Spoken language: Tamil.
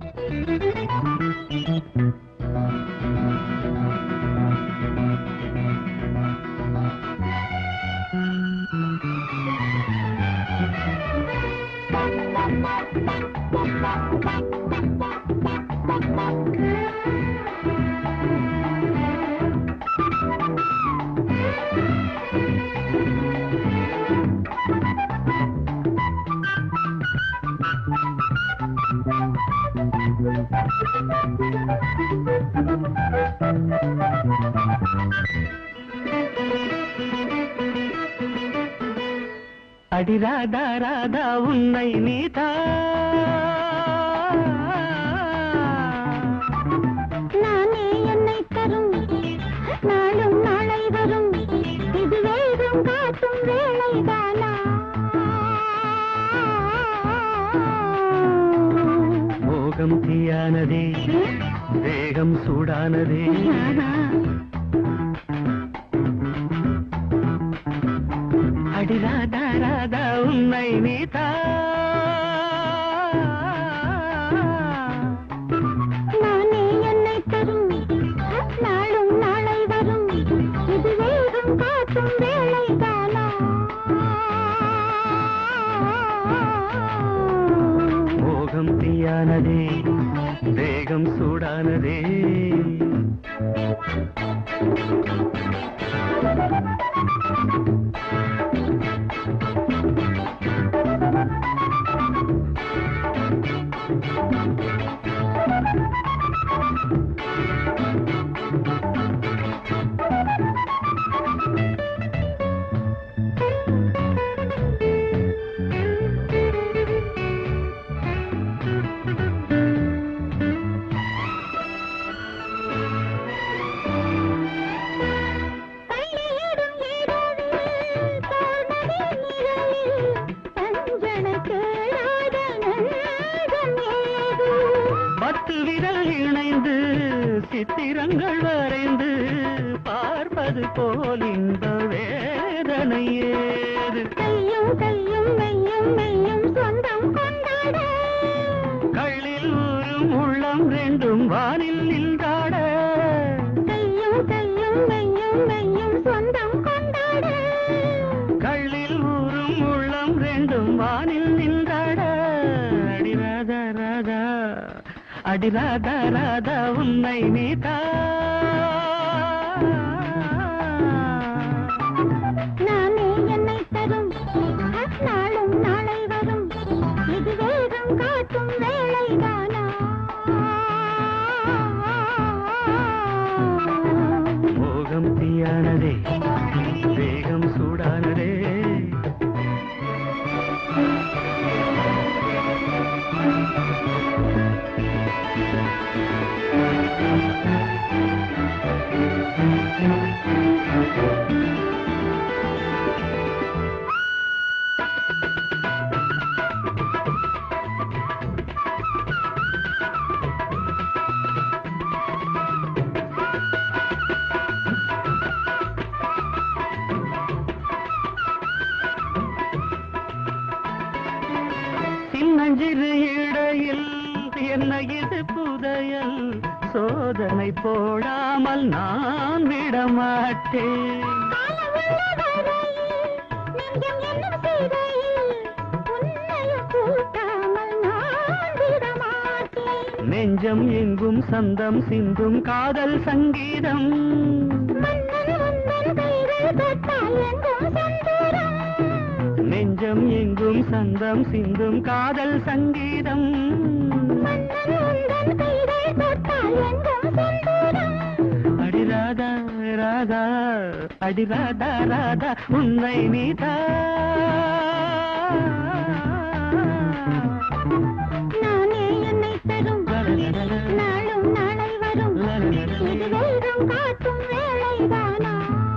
அடி ராதா ராதா உன்னை நீதா நானே என்னை தரும் நாளும் நாளை வரும் இது வேகம் காட்டும் வேளைதானா மோகம் தீயானதே வேகம் சூடானதே அடி ராதா ராதா உன்னை நீதா நானே என்னை தரும் நாளும் நாளை வரும் இது வேகம் காட்டும் வேளைதானா மோகம் தீயானதே வேகம் சூடானதே பள்ளியிடும் இரவில் தோரணி நிழலில் தஞ்சன கேளாத நெஞ்சம் ஏது பத்து விரல் இணைந்து சித்திரங்கள் வரைந்து பார்ப்பது போல் இந்த வேதனை ஏது கையும் கையும் மெய்யும் மெய்யும் சொந்தம் கொண்டாட கள்ளில் ஊரும் உள்ளம் ரெண்டும் வானில் நின்றாட கையும் கையும் மெய்யும் மெய்யும் சொந்தம் கொண்டாட கள்ளில் ஊரும் உள்ளம் ரெண்டும் வானில் நின்றாட அடி ராதா ராதா அடி ராதா ராதா உன்னை நீதா நானே என்னை தரும் நாளும் நாளை வரும் இது வேகம் காட்டும் வேளைதானா மோகம் தீயானதே வேகம் சூடானதே சின்னஞ்சிறு இடையில் என்ன இது புதையல் சோதனை போடாமல் நான் விடமாட்டேன் காலமுள்ள வரையில் நெஞ்சம் என்னும் சிறையில் உன்னையும் கூட்டாமல் நான் விடமாட்டேன் நெஞ்சம் எங்கும் சந்தம் சிந்தும் காதல் சங்கீதம் மன்னன் உந்தன் கைகள் தொட்டால் எங்கும் செந்தூரம் நெஞ்சம் எங்கும் சந்தம் சிந்தும் காதல் சங்கீதம் மன்னன் உந்தன் கைகள் தொட்டால் எங்கும் செந்தூரம் அடி ராதா ராதா அடி ராதா ராதா உன்னை நீதா நானே என்னை தரும் நாளும் நாளை வரும் இது வேகம் காட்டும் வேளைதானா